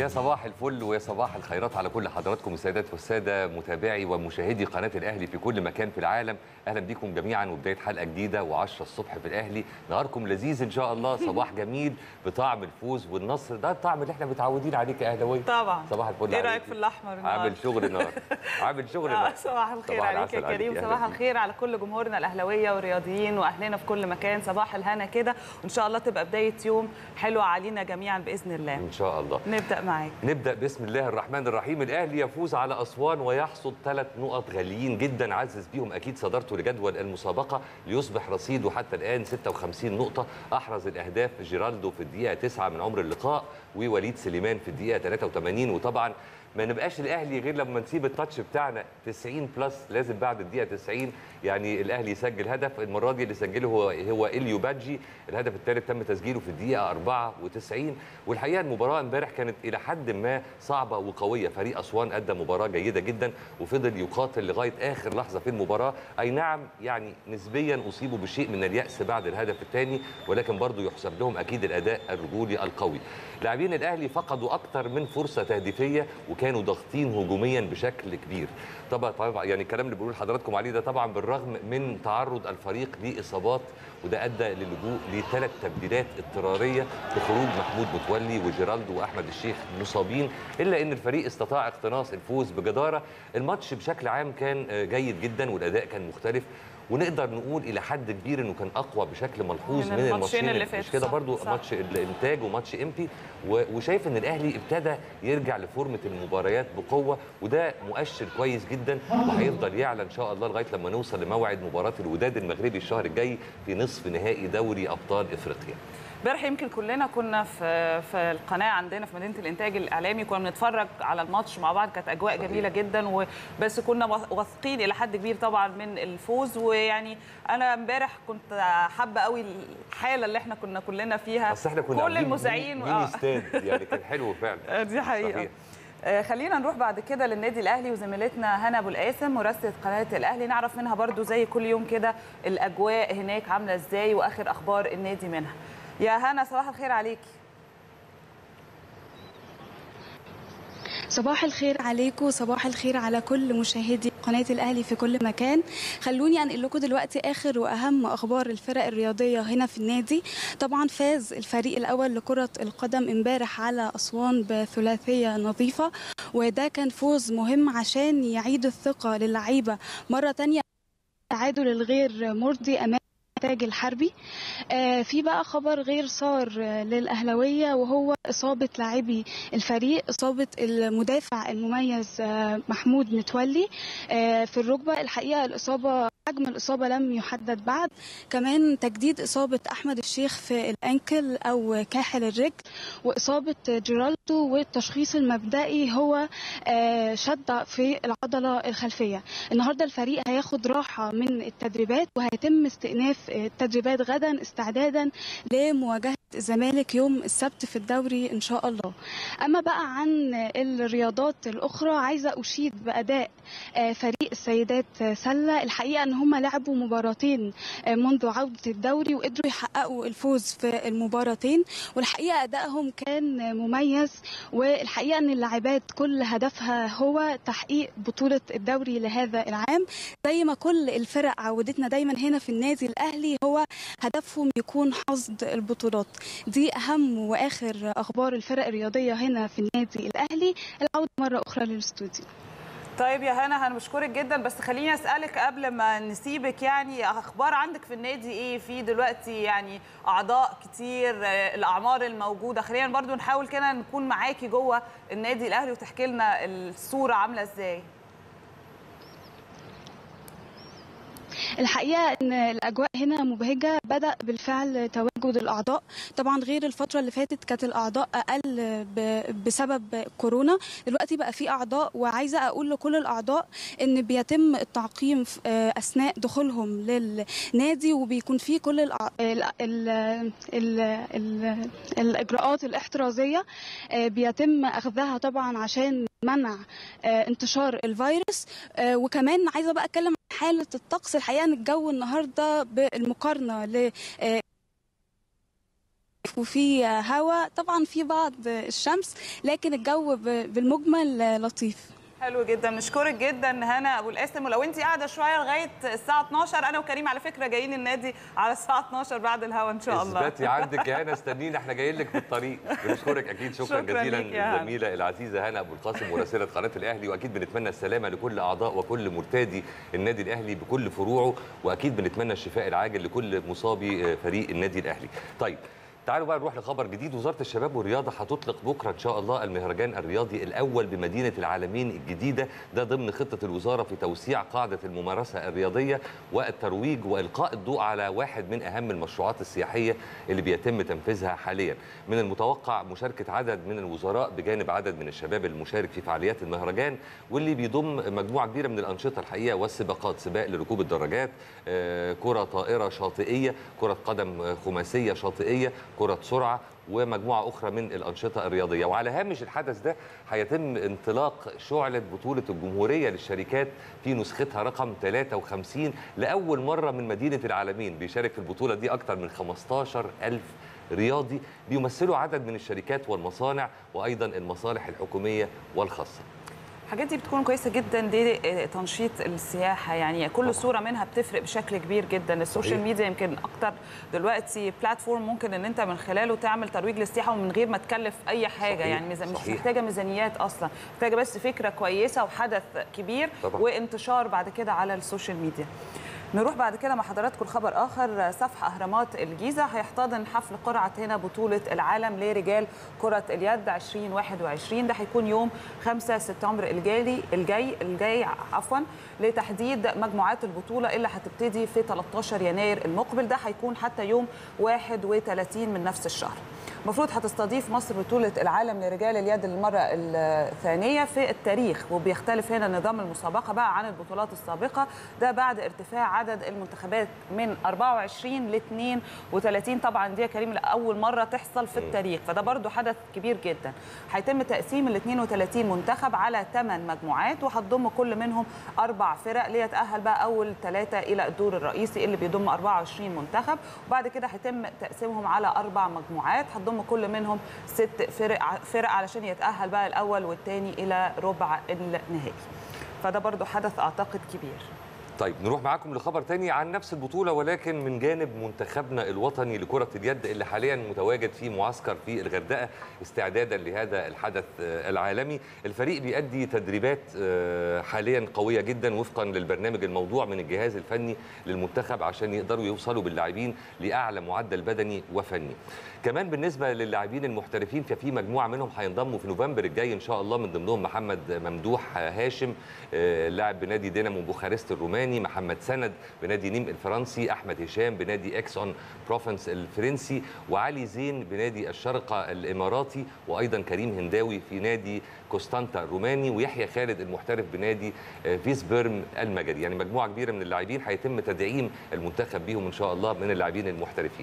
صباح الفل ويا صباح الخيرات على كل حضراتكم السيدات والساده متابعي ومشاهدي قناه الاهلي في كل مكان في العالم اهلا بكم جميعا وبدايه حلقه جديده و10 الصبح في الاهلي نهاركم لذيذ ان شاء الله صباح جميل بطعم الفوز والنصر ده الطعم اللي احنا متعودين عليه كاهلاويه طبعا صباح الفل ايه رايك عليكي. في الاحمر النهارده عامل شغل نار عامل شغل آه، نار صباح الخير صباح عليك يا العسل كريم عليك. صباح أهلا الخير على كل جمهورنا الاهلاويه والرياضيين واهلنا في كل مكان صباح الهنا كده وان شاء الله تبقى بدايه يوم حلوه علينا جميعا باذن الله ان شاء الله نبدا معاك نبدا باسم الله الرحمن الرحيم الاهلي يفوز على اسوان ويحصد ثلاث نقط غاليين جدا عزز بيهم اكيد صدارته لجدول المسابقه ليصبح رصيده حتى الان 56 نقطه احرز الاهداف جيرالدو في الدقيقه 9 من عمر اللقاء ووليد سليمان في الدقيقه 83 وطبعا ما نبقاش الاهلي غير لما نسيب التاتش بتاعنا 90 بلس لازم بعد الدقيقه 90 يعني الاهلي يسجل هدف المره دي اللي سجله هو هو اليو بادجي الهدف الثالث تم تسجيله في الدقيقه 94 والحقيقه المباراه امبارح كانت الى حد ما صعبه وقويه فريق اسوان ادى مباراه جيده جدا وفضل يقاتل لغايه اخر لحظه في المباراه اي نعم يعني نسبيا اصيبوا بشيء من الياس بعد الهدف الثاني ولكن برضه يحسب لهم اكيد الاداء الرجولي القوي لاعبين الاهلي فقدوا اكثر من فرصه تهديفيه وكانوا ضاغطين هجوميا بشكل كبير طبعا طبعا يعني الكلام اللي بقول لحضراتكم عليه ده طبعا بالرغم من تعرض الفريق لاصابات وده ادى للجوء لثلاث تبديلات اضطراريه بخروج محمود متولي وجيرالدو واحمد الشيخ مصابين الا ان الفريق استطاع اقتناص الفوز بجداره الماتش بشكل عام كان آه، جيد جدا والاداء كان مختلف ونقدر نقول الى حد كبير انه كان اقوى بشكل ملحوظ من من, الماتشين الماتشين اللي مش فاتوا، كده صح، برضو صح. ماتش الانتاج وماتش امبي و- وشايف ان الاهلي ابتدى يرجع لفورمه المباريات بقوه وده مؤشر كويس جدا وهيفضل يعلى ان شاء الله لغايه لما نوصل لموعد مباراه الوداد المغربي الشهر الجاي في نصف نهائي دوري ابطال افريقيا امبارح يمكن كلنا كنا في في القناه عندنا في مدينه الانتاج الاعلامي كنا بنتفرج على الماتش مع بعض كانت اجواء صحيح. جميله جدا وبس كنا واث- واثقين الى حد كبير طبعا من الفوز ويعني انا امبارح كنت حابه قوي الحاله اللي احنا كنا كلنا فيها بس احنا كنا كل عاملين المذيعين ميني آه. ستاند يعني كان حلو فعلا دي حقيقه صحيح. آه، خلينا نروح بعد كده للنادي الاهلي وزميلتنا هنا ابو القاسم مراسله قناه الاهلي نعرف منها برضو زي كل يوم كده الاجواء هناك عامله ازاي واخر اخبار النادي منها يا هنا صباح الخير عليكي صباح الخير عليكم وصباح الخير على كل مشاهدي قناة الأهلي في كل مكان خلوني أنقل لكم دلوقتي آخر وأهم أخبار الفرق الرياضية هنا في النادي طبعا فاز الفريق الأول لكرة القدم امبارح على أسوان بثلاثية نظيفة وده كان فوز مهم عشان يعيد الثقة للعيبة مرة تانية التعادل الغير مرضي أمام الإنتاج الحربي آه، في بقى خبر غير صار آه، للأهلوية وهو إصابة لاعبي الفريق إصابة المدافع المميز آه، محمود متولي آه، في الركبة الحقيقة الإصابة حجم الإصابة لم يحدد بعد كمان تجديد إصابة أحمد الشيخ في الأنكل أو كاحل الرجل وإصابة جيرالدو والتشخيص المبدئي هو آه، شد في العضلة الخلفية النهاردة الفريق هياخد راحة من التدريبات وهيتم استئناف التدريبات غدا استعدادا لمواجهة الزمالك يوم السبت في الدوري إن شاء الله أما بقى عن الرياضات الأخرى عايزة أشيد بأداء آه، فريق السيدات آه، سلة الحقيقة أن هم لعبوا مباراتين آه، منذ عودة الدوري وقدروا يحققوا الفوز في المباراتين والحقيقة أدائهم كان مميز والحقيقة أن اللاعبات كل هدفها هو تحقيق بطولة الدوري لهذا العام زي ما كل الفرق عودتنا دايما هنا في النادي الأهلي هو هدفهم يكون حصد البطولات دي أهم وآخر أخبار الفرق الرياضية هنا في النادي الأهلي العودة مرة أخرى للاستوديو طيب يا هنا هنشكرك جدا بس خليني اسالك قبل ما نسيبك يعني اخبار عندك في النادي ايه في دلوقتي يعني اعضاء كتير آه، الاعمار الموجوده خلينا برضو نحاول كده نكون معاكي جوه النادي الاهلي وتحكي لنا الصوره عامله ازاي الحقيقة أن الأجواء هنا مبهجة بدأ بالفعل تواجد الأعضاء طبعا غير الفترة اللي فاتت كانت الأعضاء أقل ب- بسبب كورونا دلوقتي بقى في أعضاء وعايزة أقول لكل الأعضاء أن بيتم التعقيم في- آه، أثناء دخولهم للنادي وبيكون في كل الأع- ال ال ال ال الإجراءات الاحترازية آه، بيتم أخذها طبعا عشان منع آه، انتشار الفيروس آه، وكمان عايزة بقى أتكلم عن حالة الطقس الحقيقة ان الجو النهارده بالمقارنة ل آه، وفي هواء طبعا في بعض الشمس لكن الجو ب- بالمجمل لطيف حلو جدا نشكرك جدا هنا ابو القاسم ولو انت قاعده شويه لغايه الساعه 12 انا وكريم على فكره جايين النادي على الساعه 12 بعد الهوا ان شاء الله اثباتي عندك يا هنا استنينا احنا جايين لك في الطريق بنشكرك اكيد شكرا, شكراً جزيلا ليك يا هنا. للزميله العزيزه هنا ابو القاسم مراسله قناه الاهلي واكيد بنتمنى السلامه لكل اعضاء وكل مرتادي النادي الاهلي بكل فروعه واكيد بنتمنى الشفاء العاجل لكل مصابي فريق النادي الاهلي طيب تعالوا بقى نروح لخبر جديد وزاره الشباب والرياضه هتطلق بكره ان شاء الله المهرجان الرياضي الاول بمدينه العالمين الجديده ده ضمن خطه الوزاره في توسيع قاعده الممارسه الرياضيه والترويج والقاء الضوء على واحد من اهم المشروعات السياحيه اللي بيتم تنفيذها حاليا من المتوقع مشاركه عدد من الوزراء بجانب عدد من الشباب المشارك في فعاليات المهرجان واللي بيضم مجموعه كبيره من الانشطه الحقيقه والسباقات سباق لركوب الدراجات آه، كره طائره شاطئيه كره قدم خماسيه شاطئيه كره سرعه ومجموعه اخرى من الانشطه الرياضيه وعلى هامش الحدث ده هيتم انطلاق شعله بطوله الجمهوريه للشركات في نسختها رقم 53 لاول مره من مدينه العالمين بيشارك في البطوله دي اكثر من 15 ألف رياضي بيمثلوا عدد من الشركات والمصانع وايضا المصالح الحكوميه والخاصه الحاجات دي بتكون كويسه جدا دي آه، تنشيط السياحه يعني كل صوره منها بتفرق بشكل كبير جدا السوشيال صحيح. ميديا يمكن اكتر دلوقتي بلاتفورم ممكن ان انت من خلاله تعمل ترويج للسياحه ومن غير ما تكلف اي حاجه صحيح. يعني ميزان- مش صحيح. محتاجه ميزانيات اصلا محتاجه بس فكره كويسه وحدث كبير طبعا. وانتشار بعد كده على السوشيال ميديا نروح بعد كده مع حضراتكم خبر اخر صفح اهرامات الجيزه هيحتضن حفل قرعه هنا بطوله العالم لرجال كره اليد 2021 ده هيكون يوم 5 سبتمبر الجاي الجاي الجاي عفوا لتحديد مجموعات البطوله اللي هتبتدي في 13 يناير المقبل ده هيكون حتى يوم 31 من نفس الشهر المفروض هتستضيف مصر بطولة العالم لرجال اليد للمرة الثانية في التاريخ وبيختلف هنا نظام المسابقة بقى عن البطولات السابقة ده بعد ارتفاع عدد المنتخبات من 24 ل 32 طبعا دي يا كريم لأول مرة تحصل في التاريخ فده برضو حدث كبير جدا هيتم تقسيم ال 32 منتخب على 8 مجموعات وهتضم كل منهم أربع فرق ليتأهل بقى أول ثلاثة إلى الدور الرئيسي اللي بيضم 24 منتخب وبعد كده هيتم تقسيمهم على أربع مجموعات هتضم كل منهم ست فرق فرق علشان يتأهل بقى الأول والثاني إلى ربع النهائي فده برضو حدث أعتقد كبير طيب نروح معاكم لخبر تاني عن نفس البطولة ولكن من جانب منتخبنا الوطني لكرة اليد اللي حاليا متواجد في معسكر في الغردقة استعدادا لهذا الحدث آه، العالمي الفريق بيأدي تدريبات آه، حاليا قوية جدا وفقا للبرنامج الموضوع من الجهاز الفني للمنتخب عشان يقدروا يوصلوا باللاعبين لأعلى معدل بدني وفني كمان بالنسبة للاعبين المحترفين ففي مجموعة منهم هينضموا في نوفمبر الجاي إن شاء الله من ضمنهم محمد ممدوح هاشم آه، لاعب بنادي دينامو بوخارست الروماني محمد سند بنادي نيم الفرنسي احمد هشام بنادي اكسون بروفنس الفرنسي وعلي زين بنادي الشرقه الاماراتي وايضا كريم هنداوي في نادي كوستانتا الروماني ويحيى خالد المحترف بنادي آه، فيسبيرم المجري يعني مجموعه كبيره من اللاعبين هيتم تدعيم المنتخب بيهم ان شاء الله من اللاعبين المحترفين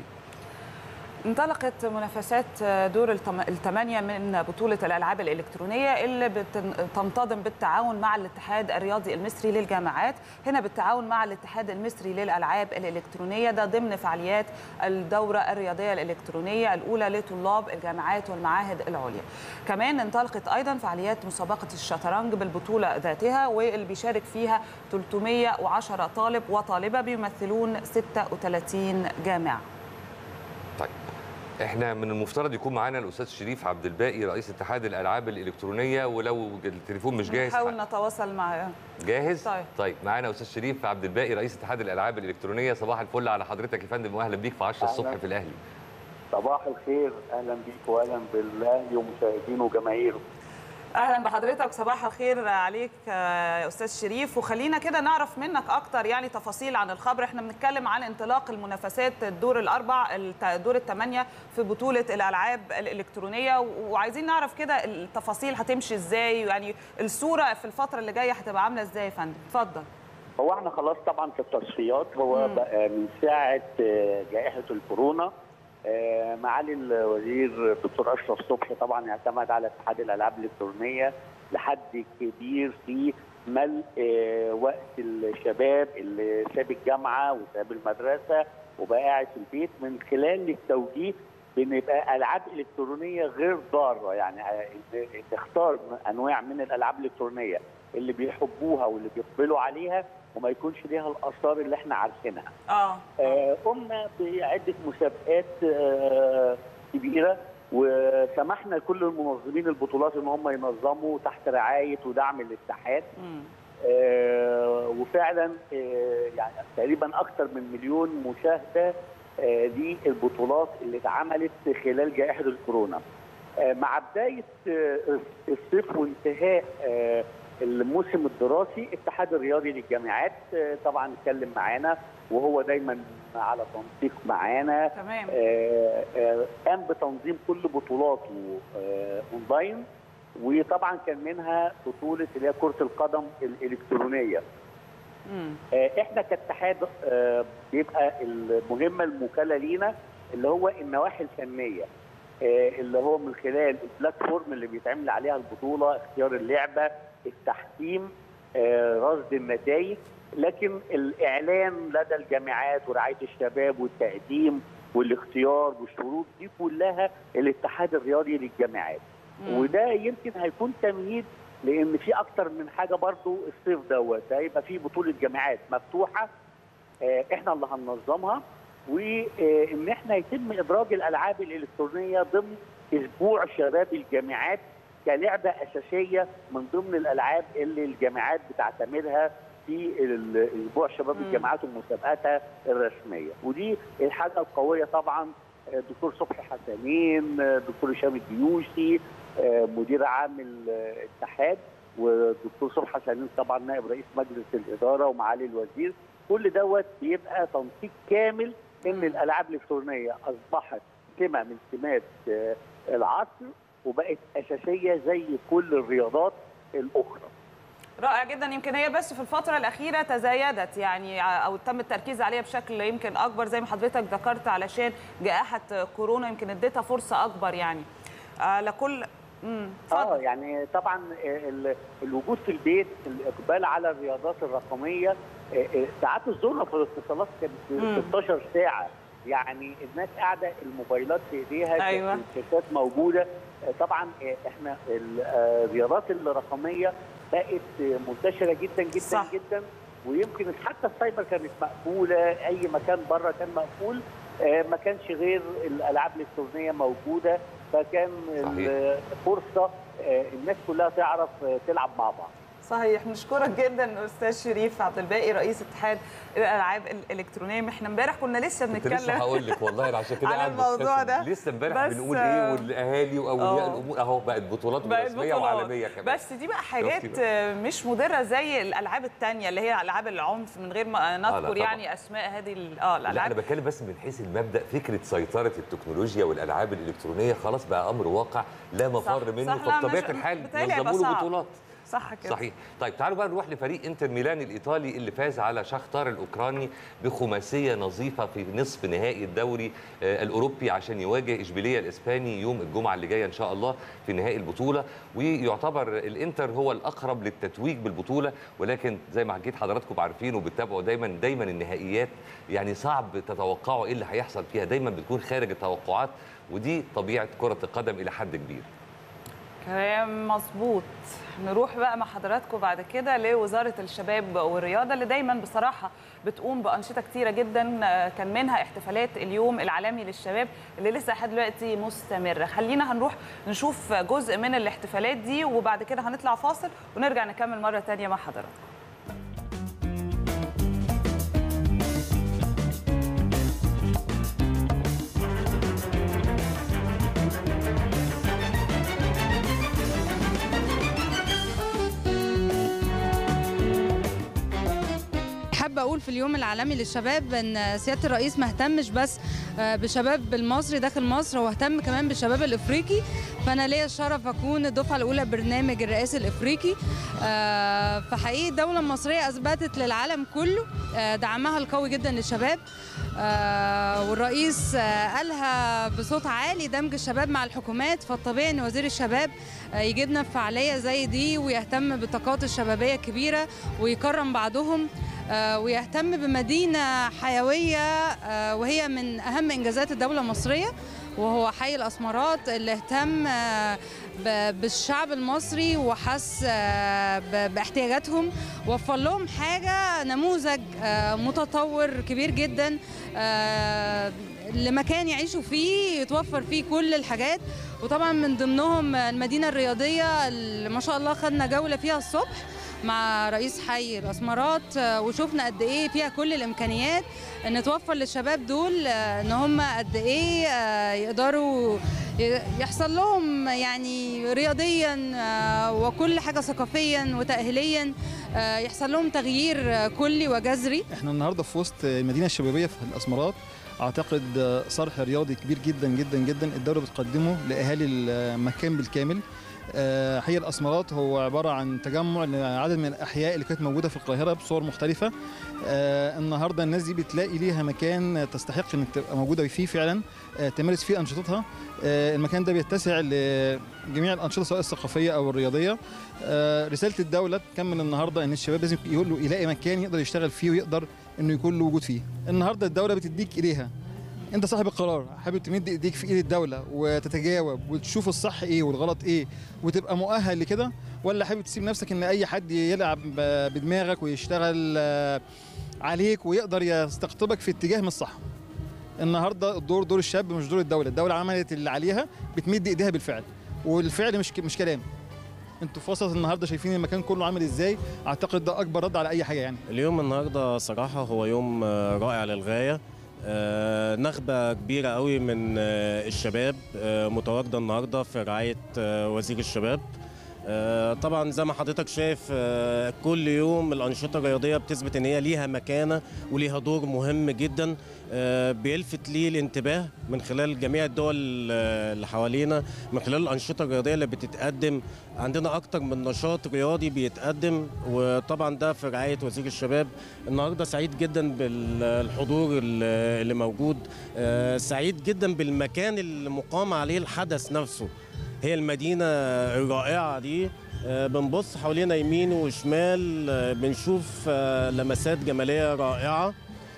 انطلقت منافسات دور التم- الثمانية من بطولة الألعاب الإلكترونية اللي بتنتظم بالتعاون مع الاتحاد الرياضي المصري للجامعات هنا بالتعاون مع الاتحاد المصري للألعاب الإلكترونية ده ضمن فعاليات الدورة الرياضية الإلكترونية الأولى لطلاب الجامعات والمعاهد العليا كمان انطلقت أيضا فعاليات مسابقة الشطرنج بالبطولة ذاتها واللي بيشارك فيها 310 طالب وطالبة بيمثلون 36 جامعة طيب احنا من المفترض يكون معانا الاستاذ شريف عبد الباقي رئيس اتحاد الالعاب الالكترونيه ولو التليفون مش جاهز نحاول نتواصل مع جاهز؟ طيب. طيب معانا استاذ شريف عبد الباقي رئيس اتحاد الالعاب الالكترونيه صباح الفل على حضرتك يا فندم واهلا بيك في 10 الصبح أهلاً. في الاهلي صباح الخير اهلا بيك واهلا بالاهلي ومشاهدينه وجماهيره اهلا بحضرتك صباح الخير عليك آه، يا استاذ شريف وخلينا كده نعرف منك اكتر يعني تفاصيل عن الخبر احنا بنتكلم عن انطلاق المنافسات الدور الاربع الت- دور الثمانيه في بطوله الالعاب الالكترونيه و- وعايزين نعرف كده التفاصيل هتمشي ازاي يعني الصوره في الفتره اللي جايه هتبقى عامله ازاي يا فندم اتفضل هو احنا خلاص طبعا في التصفيات هو بقى من ساعه آه، جائحه الكورونا آه، معالي الوزير الدكتور اشرف صبحي طبعا اعتمد على اتحاد الالعاب الالكترونيه لحد كبير في ملء آه، وقت الشباب اللي ساب الجامعه وساب المدرسه وبقى قاعد في البيت من خلال التوجيه بنبقى العاب الكترونيه غير ضاره يعني آه، تختار انواع من الالعاب الالكترونيه اللي بيحبوها واللي بيقبلوا عليها وما يكونش ليها الاثار اللي احنا عارفينها. اه آه، قمنا بعده مسابقات آه، كبيره وسمحنا لكل المنظمين البطولات ان هم ينظموا تحت رعايه ودعم الاتحاد مم. آه، وفعلا آه، يعني تقريبا اكثر من مليون مشاهده آه، للبطولات اللي اتعملت خلال جائحه الكورونا. آه، مع بدايه آه، الصيف وانتهاء آه، الموسم الدراسي الاتحاد الرياضي للجامعات آه، طبعا اتكلم معانا وهو دايما على تنسيق معانا تمام آه، آه، قام بتنظيم كل بطولاته آه، اونلاين وطبعا كان منها بطوله اللي هي كره القدم الالكترونيه مم. آه، احنا كاتحاد آه، بيبقى المهمه الموكله لينا اللي هو النواحي الفنيه آه، اللي هو من خلال البلاتفورم اللي بيتعمل عليها البطوله اختيار اللعبه التحكيم آه، رصد النتائج لكن الاعلان لدى الجامعات ورعايه الشباب والتقديم والاختيار والشروط دي كلها الاتحاد الرياضي للجامعات مم. وده يمكن هيكون تمهيد لان في اكتر من حاجه برضو الصيف دوت هيبقى في بطوله جامعات مفتوحه آه، احنا اللي هننظمها وان احنا يتم ادراج الالعاب الالكترونيه ضمن اسبوع شباب الجامعات كلعبه اساسيه من ضمن الالعاب اللي الجامعات بتعتمدها في ال- اسبوع شباب مم. الجامعات ومسابقاتها الرسميه ودي الحاجه القويه طبعا آه، الدكتور صبحي حسنين آه، الدكتور هشام الديوشي آه، مدير عام الاتحاد والدكتور صبحي حسنين طبعا نائب رئيس مجلس الاداره ومعالي الوزير كل دوت بيبقى تنسيق كامل ان مم. الالعاب الالكترونيه اصبحت سمه من سمات آه، العصر وبقت اساسيه زي كل الرياضات الاخرى رائع جدا يمكن هي بس في الفترة الأخيرة تزايدت يعني أو تم التركيز عليها بشكل يمكن أكبر زي ما حضرتك ذكرت علشان جائحة كورونا يمكن اديتها فرصة أكبر يعني آه لكل امم اه اتفضل يعني طبعا ال- الوجود في البيت الاقبال على الرياضات الرقميه آه، آه، ساعات الظهر في الاتصالات مم. كانت 16 ساعه يعني الناس قاعده الموبايلات في ايديها أيوة. الشاشات موجوده آه، طبعا آه، احنا ال- آه، الرياضات الرقميه بقت آه، منتشره جدا جدا صح. جدا ويمكن حتى السايبر كانت مقفوله اي مكان بره كان مقفول آه، ما كانش غير الالعاب الالكترونيه موجوده فكان صحيح. ال- فرصه آه، الناس كلها تعرف آه، تلعب مع بعض صحيح نشكرك جدا استاذ شريف عبد الباقي رئيس اتحاد الالعاب الالكترونيه احنا امبارح كنا لسه كنت لسه بنتكلم هقول لك والله أنا عشان كده على قاعد الموضوع ببتسم. ده. لسه امبارح بس، بنقول آه، ايه والاهالي واولياء آه. الامور اهو بقت بطولات بقت رسميه بطولات. وعالميه كمان بس دي بقى حاجات شفتي بقى. مش مضره زي الالعاب التانية اللي هي العاب العنف من غير ما لا نذكر طبعا. يعني اسماء هذه ال- اه لا انا الالعاب بتكلم بس من حيث المبدا فكره سيطره التكنولوجيا والالعاب الالكترونيه خلاص بقى امر واقع لا مفر صح، منه صح، لا، فبطبيعه مش- الحال بيتهيألي هيبقى نظموا له صعب. بطولات صح كده صحيح طيب تعالوا بقى نروح لفريق انتر ميلان الايطالي اللي فاز على شختار الاوكراني بخماسيه نظيفه في نصف نهائي الدوري آه، الاوروبي عشان يواجه اشبيليه الاسباني يوم الجمعه اللي جايه ان شاء الله في نهائي البطوله ويعتبر الانتر هو الاقرب للتتويج بالبطوله ولكن زي ما حكيت حضراتكم عارفين وبتتابعوا دايما دايما النهائيات يعني صعب تتوقعوا ايه اللي هيحصل فيها دايما بتكون خارج التوقعات ودي طبيعه كره القدم الى حد كبير كلام مظبوط نروح بقى مع حضراتكم بعد كده لوزاره الشباب والرياضه اللي دايما بصراحه بتقوم بانشطه كتيره جدا آه، كان منها احتفالات اليوم العالمي للشباب اللي لسه لحد دلوقتي مستمره خلينا هنروح نشوف جزء من الاحتفالات دي وبعد كده هنطلع فاصل ونرجع نكمل مره تانية مع حضراتكم حابة أقول في اليوم العالمي للشباب أن سيادة الرئيس ما اهتمش بس آه، بشباب المصري داخل مصر هو اهتم كمان بالشباب الإفريقي فأنا ليا الشرف أكون الدفعة الأولى برنامج الرئاسي الإفريقي آه، فحقيقي الدولة المصرية أثبتت للعالم كله آه، دعمها القوي جدا للشباب آه، والرئيس آه، قالها بصوت عالي دمج الشباب مع الحكومات فالطبيعي ان وزير الشباب آه، يجيبنا في فعاليه زي دي ويهتم بالطاقات الشبابيه الكبيره ويكرم بعضهم آه، ويهتم بمدينه حيويه آه، وهي من اهم انجازات الدوله المصريه وهو حي الاسمرات اللي اهتم آه، ب- بالشعب المصري وحس آه، ب- باحتياجاتهم وفر لهم حاجه نموذج آه، متطور كبير جدا آه، لمكان يعيشوا فيه يتوفر فيه كل الحاجات وطبعا من ضمنهم المدينه الرياضيه اللي ما شاء الله خدنا جوله فيها الصبح مع رئيس حي الاسمرات آه، وشفنا قد ايه فيها كل الامكانيات ان توفر للشباب دول آه، ان هم قد ايه آه، يقدروا ي- يحصل لهم يعني رياضيا آه، وكل حاجه ثقافيا وتاهيليا آه، يحصل لهم تغيير آه، كلي وجذري احنا النهارده في وسط المدينه الشبابيه في الاسمرات اعتقد صرح رياضي كبير جدا جدا جدا الدوله بتقدمه لاهالي المكان بالكامل آه، حي الاسمرات هو عباره عن تجمع لعدد من الاحياء اللي كانت موجوده في القاهره بصور مختلفه آه، النهارده الناس دي بتلاقي ليها مكان تستحق ان تبقى موجوده فيه فعلا آه، تمارس فيه انشطتها آه، المكان ده بيتسع لجميع الانشطه سواء الثقافيه او الرياضيه آه، رساله الدوله تكمل النهارده ان الشباب لازم يقول له يلاقي مكان يقدر يشتغل فيه ويقدر انه يكون له وجود فيه النهارده الدوله بتديك ايديها انت صاحب القرار حابب تمد ايديك في ايد الدوله وتتجاوب وتشوف الصح ايه والغلط ايه وتبقى مؤهل لكده ولا حابب تسيب نفسك ان اي حد يلعب ب- بدماغك ويشتغل آه، عليك ويقدر يستقطبك في اتجاه مش صح النهارده الدور دور الشاب مش دور الدوله الدوله عملت اللي عليها بتمد ايديها بالفعل والفعل مش ك- مش كلام انتوا في وسط النهارده شايفين المكان كله عامل ازاي اعتقد ده اكبر رد على اي حاجه يعني اليوم النهارده صراحة هو يوم آه، رائع للغاية آه، نخبة كبيرة قوي من آه، الشباب آه، متواجدة النهارده في رعاية آه، وزير الشباب آه، طبعا زي ما حضرتك شايف آه، كل يوم الأنشطة الرياضية بتثبت إن هي ليها مكانة وليها دور مهم جدا آه، بيلفت ليه الانتباه من خلال جميع الدول آه، اللي حوالينا من خلال الأنشطة الرياضية اللي بتتقدم عندنا أكتر من نشاط رياضي بيتقدم وطبعا ده في رعاية وزير الشباب النهارده سعيد جدا بالحضور اللي اللي موجود آه، سعيد جدا بالمكان اللي مقام عليه الحدث نفسه هي المدينة الرائعة دي آه، بنبص حوالينا يمين وشمال آه، بنشوف آه، لمسات جمالية رائعة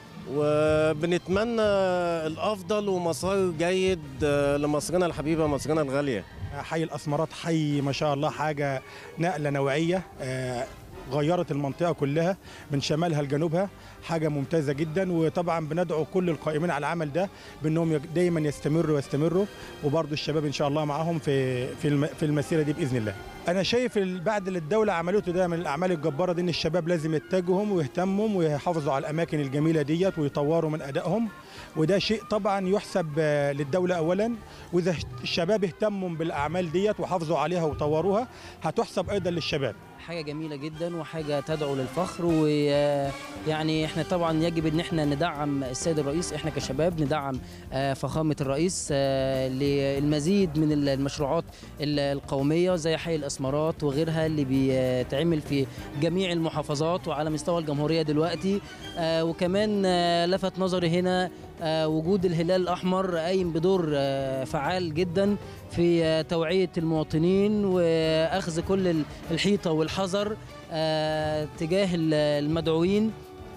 وبنتمنى الأفضل ومسار جيد آه، لمصرنا الحبيبة مصرنا الغالية حي الاسمرات حي ما شاء الله حاجه نقله نوعيه آه، غيرت المنطقه كلها من شمالها لجنوبها حاجه ممتازه جدا وطبعا بندعو كل القائمين على العمل ده بانهم يج- دايما يستمروا ويستمروا وبرضو الشباب ان شاء الله معاهم في في الم- في المسيره دي باذن الله انا شايف ال- بعد اللي الدوله عملته ده من الاعمال الجباره دي ان الشباب لازم يتجهوا ويهتموا ويحافظوا على الاماكن الجميله ديت ويطوروا من ادائهم وده شيء طبعا يحسب آه، للدوله اولا واذا الشباب اهتموا بالاعمال ديت وحافظوا عليها وطوروها هتحسب ايضا للشباب حاجة جميلة جدا وحاجة تدعو للفخر ويعني احنا طبعا يجب ان احنا ندعم السيد الرئيس احنا كشباب ندعم آه، فخامة الرئيس آه، للمزيد من المشروعات ال- القومية زي حي الاسمرات وغيرها اللي بيتعمل في جميع المحافظات وعلى مستوى الجمهورية دلوقتي آه، وكمان آه، لفت نظري هنا آه، وجود الهلال الأحمر قايم بدور آه، فعال جدا في آه، توعية المواطنين وأخذ كل ال- الحيطة والحذر آه، تجاه ال- المدعوين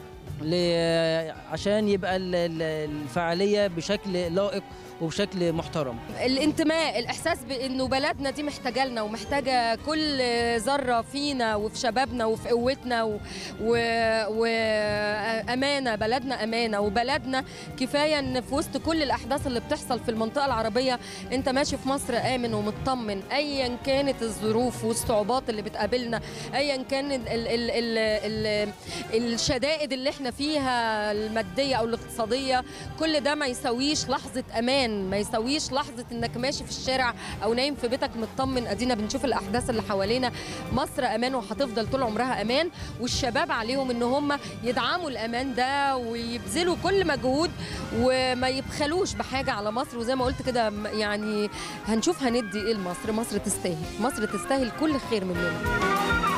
ل- عشان يبقى ال- ال- الفعالية بشكل لائق وبشكل محترم الانتماء الاحساس بانه بلدنا دي محتاجه لنا ومحتاجه كل ذره فينا وفي شبابنا وفي قوتنا و... و... وامانه بلدنا امانه وبلدنا كفايه ان في وسط كل الاحداث اللي بتحصل في المنطقه العربيه انت ماشي في مصر امن ومطمن ايا كانت الظروف والصعوبات اللي بتقابلنا ايا كان ال... ال... ال... ال... ال... الشدائد اللي احنا فيها الماديه او الاقتصاديه كل ده ما يساويش لحظه امان ما يساويش لحظه انك ماشي في الشارع او نايم في بيتك مطمن ادينا بنشوف الاحداث اللي حوالينا مصر امان وهتفضل طول عمرها امان والشباب عليهم ان هم يدعموا الامان ده ويبذلوا كل مجهود وما يبخلوش بحاجه على مصر وزي ما قلت كده م- يعني هنشوف هندي ايه لمصر مصر تستاهل مصر تستاهل كل خير مننا